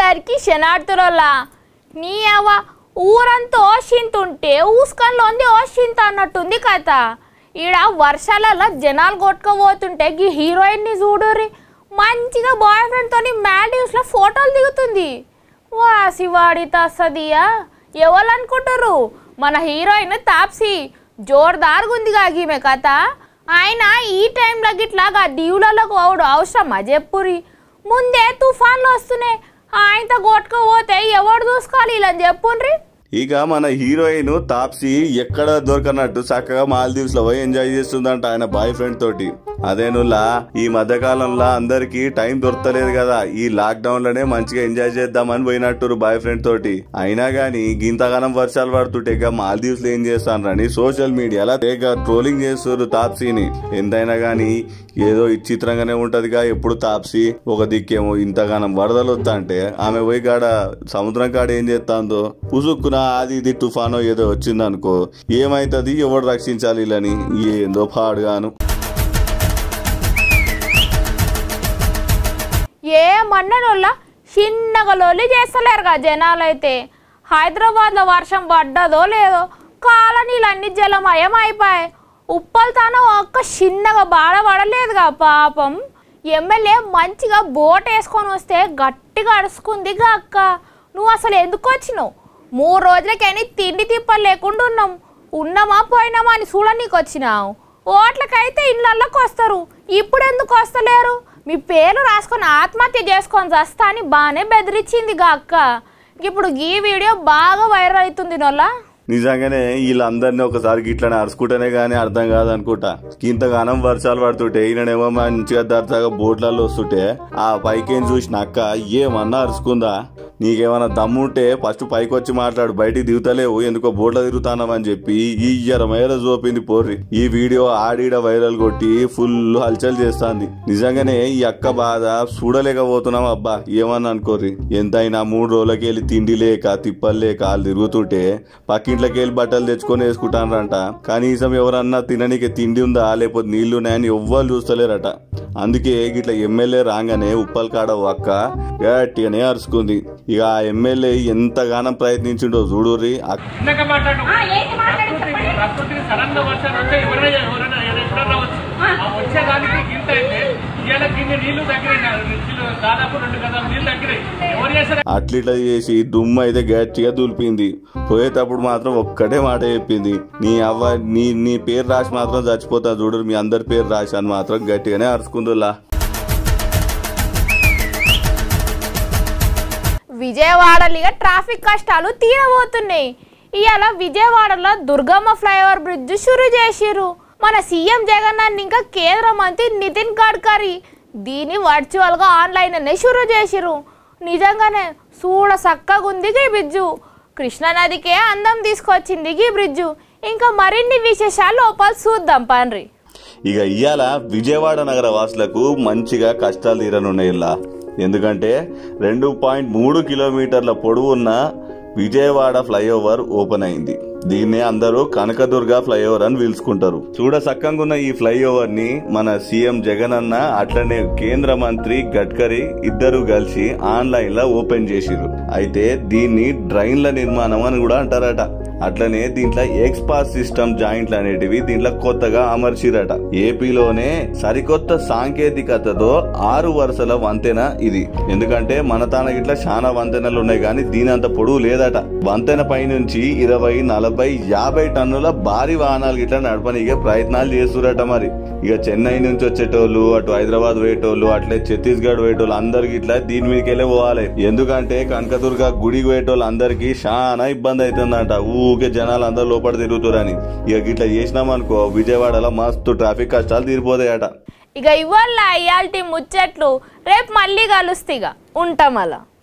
అందరికి శనార్థులలా నీ అవ్వ ఊరంతా ఓషింతుంటే ఊసుకంలోంది ఓషింత అన్నట్టుంది కథ ఈడ వర్షాలలో జనాలు కొట్టుకోబోతుంటే గీ హీరోయిన్ని చూడుర్రి మంచిగా బాయ్ ఫ్రెండ్తోని మాల్డీవ్స్లో ఫోటోలు దిగుతుంది వా శివాడి తస్సదియా ఎవరు అనుకుంటారు మన హీరోయిన్ తాప్సీ జోర్దార్గా ఉంది ఈమె కథ ఆయన ఈ టైంలో గిట్లాగా దీవులలో పోవడం అవసరమా చెప్పురి ముందే తుఫాన్లు వస్తున్నాయి ఆయనతో కొట్టుకోపోతే ఎవడు చూసుకోవాలి ఇలా చెప్పుండ్రి ఇక మన హీరోయిన్ తాప్సీ ఎక్కడ దొరకనట్టు చక్కగా మాల్దీవ్స్ లో పోయి ఎంజాయ్ చేస్తుందంట ఆయన బాయ్ ఫ్రెండ్ తోటి అదేనులా ఈ మధ్య కాలంలో అందరికి టైం దొరకలేదు కదా ఈ లాక్ డౌన్ లోనే మంచిగా ఎంజాయ్ చేద్దామని పోయినట్టు బాయ్ ఫ్రెండ్ తోటి అయినా గానీ గింతగానం వర్షాలు పడుతుంటే ఇక మాల్దీవ్స్ లో ఏం చేస్తానని సోషల్ మీడియాలో తెగ ట్రోలింగ్ చేస్తారు తాప్సీని ఎంతైనా గానీ ఏదో విచిత్రంగానే ఉంటదిగా ఎప్పుడు తాప్సీ ఒక దిక్కేమో ఇంతగానం వరదలు వస్తా అంటే ఆమె పోయి కాడ సముద్రం కాడ ఏం చేస్తాందో పుసుక్కున అది ఇది తుఫానో ఏదో వచ్చిందనుకో ఏమైతుంది ఎవడు రక్షించాలి ఇలాని ఏందో పాడుగాను ఏ మన్ననోళ్ళ చిన్నగా లొల్లి చేస్తలేరుగా జనాలు అయితే హైదరాబాద్లో వర్షం పడ్డదో లేదో కాలనీలన్నీ జలమయం అయిపోయాయి ఉప్పల్ తాను ఒక్క చిన్నగా బాధపడలేదుగా పాపం ఎమ్మెల్యే మంచిగా బోట్ వేసుకొని వస్తే గట్టిగా అడుచుకుంది గా అక్క నువ్వు అసలు ఎందుకు వచ్చినావు మూడు రోజులకైనా తిండి తిప్పలు లేకుండా ఉన్నాం ఉన్నామా పోయినామా అని చూడనీకి వచ్చినావు ఓట్లకైతే ఇళ్ళల్లోకి వస్తారు ఇప్పుడు ఎందుకు వస్తలేరు మీ పేరు రాసుకొని ఆత్మహత్య చేసుకొని చస్తా అని బాగానే బెదిరించింది గా అక్క ఇప్పుడు ఈ వీడియో బాగా వైరల్ అవుతుంది నొల్లా నిజంగానే వీళ్ళందరినీ ఒకసారి గిట్లనే అరుచుకుంటేనే గానీ అర్థం కాదనుకుంటా ఇంతగానం వర్షాలు పడుతుంటే ఈయనేమో మంచిగా దర్జాగా బోట్లలో వస్తుంటే ఆ పైకేం చూసిన అక్క ఏమన్నా అరుచుకుందా నీకేమన్నా దమ్ముంటే ఫస్ట్ పైకి వచ్చి మాట్లాడు బయటికి దిగుతలేవు ఎందుకో బోట్ల తిరుగుతానమని చెప్పి ఈ ఇయ్యర మేర చూపింది పోర్రి ఈ వీడియో ఆడిడ వైరల్ కొట్టి ఫుల్ హల్చల్ చేస్తాంది నిజంగానే ఈ అక్క బాధ చూడలేకపోతున్నాం అబ్బా ఏమన్నా అనుకోర్రి ఎంతైనా మూడు రోజులకి వెళ్ళి తిండి లేక తిప్పలు లేక వాళ్ళు తిరుగుతుంటే పక్కింట్లోకి వెళ్ళి బట్టలు తెచ్చుకొని వేసుకుంటానంట కనీసం ఎవరన్నా తిననీకి తిండి ఉందా లేకపోతే నీళ్లు ఉన్నాయని ఎవ్వరు చూస్తలేరట అందుకే గిట్ల ఎమ్మెల్యే రాగానే ఉప్పల్ కాడ ఓ అక్క గట్టిగానే అరుచుకుంది ఇక ఆ ఎమ్మెల్యే ఎంతగానం ప్రయత్నించిండో చూడుర్రి అక్క ఇందాక మాట్లాడు ప్రకృతికి ప్రకృతికి సడన్ గా వర్షాలు వస్తే ఎవరైనా ఎవరైనా ఎక్కడ రావచ్చు ఆ వచ్చేదానికి గింత అయితే ఇవాళ కింద నీళ్లు తగ్గినాయి నీళ్లు దాదాపు రెండు గదాలు నీళ్లు తగ్గినాయి ఎవరు చేశారు అట్లిట్లా చేసి దుమ్ము అయితే గట్టిగా దులిపింది పోయేటప్పుడు మాత్రం ఒక్కటే మాట చెప్పింది నీ అవ్వ నీ నీ పేరు రాసి మాత్రం చచ్చిపోతా చూడు మీ అందరి పేరు రాసి అని మాత్రం గట్టిగానే అరుచుకుందులా విజయవాడలో ట్రాఫిక్ కష్టాలు తీరబోతున్నాయి ఇవాళ విజయవాడలో దుర్గమ్మ ఫ్లైఓవర్ బ్రిడ్జ్ షురు చేసిర్రు మన సీఎం జగన్ ఇంకా కేంద్ర మంత్రి నితిన్ గడ్కరీ దీన్ని వర్చువల్గా ఆన్లైన్లోనే షురు చేసిర్రు నిజంగానే చూడ చక్కగా ఉంది ఈ బ్రిడ్జు కృష్ణానదికే అందం తీసుకొచ్చింది ఈ బ్రిడ్జు ఇంకా మరిన్ని విశేషాలు లోపల చూద్దాం పండ్రి ఇక ఇవాళ విజయవాడ నగర వాసులకు మంచిగా కష్టాలు తీరనున్నాయి ఇలా ఎందుకంటే రెండు పాయింట్ మూడు కిలోమీటర్ల పొడవు ఉన్న విజయవాడ ఫ్లైఓవర్ ఓపెన్ అయింది దీన్నే అందరూ కనకదుర్గ ఫ్లైఓవర్ అని పిలుచుకుంటారు చూడ సక్కంగా ఉన్న ఈ ఫ్లైఓవర్ ని మన సీఎం జగన్ అన్న అట్లనే కేంద్ర మంత్రి గడ్కరీ ఇద్దరు కలిసి ఆన్లైన్ లో ఓపెన్ చేసిరు అయితే దీన్ని డ్రైన్ల నిర్మాణం అని కూడా అంటారట అట్లనే దీంట్లో ఎక్స్పాస్ సిస్టమ్ జాయింట్లు అనేటివి దీంట్లో కొత్తగా అమర్చిరట ఏపీలోనే సరికొత్త సాంకేతికతతో ఆరు వరుసల వంతెన ఇది ఎందుకంటే మన తాన ఇట్లా చాలా వంతెనలు ఉన్నాయి కానీ దీని అంత పొడవు లేదట వంతెన పైనుంచి ఇరవై నలభై యాభై టన్నుల భారీ వాహనాలు ఇట్లా నడపనికే ప్రయత్నాలు చేస్తురట మరి ఇక చెన్నై నుంచి వచ్చేటోళ్ళు అటు హైదరాబాద్ పోయేటోళ్ళు అట్లే ఛత్తీస్గఢ్ పోయేటోళ్ళు అందరికి ఇట్లా దీని మీదకెళ్ళే పోవాలి ఎందుకంటే కనకదుర్గ గుడికి పోయేటోళ్ళు అందరికి చాలా ఇబ్బంది అవుతుందంట ఊకే జనాలు అందరు లోపల తిరుగుతురని ఇక ఇట్లా చేసినామనుకో విజయవాడలో మస్తు ట్రాఫిక్ కష్టాలు తీరిపోతాయట ఇక ఇవాళ ఇయాల్టి ముచ్చట్లు రేపు మళ్ళీ కలుస్తిగా ఉంటాం అలా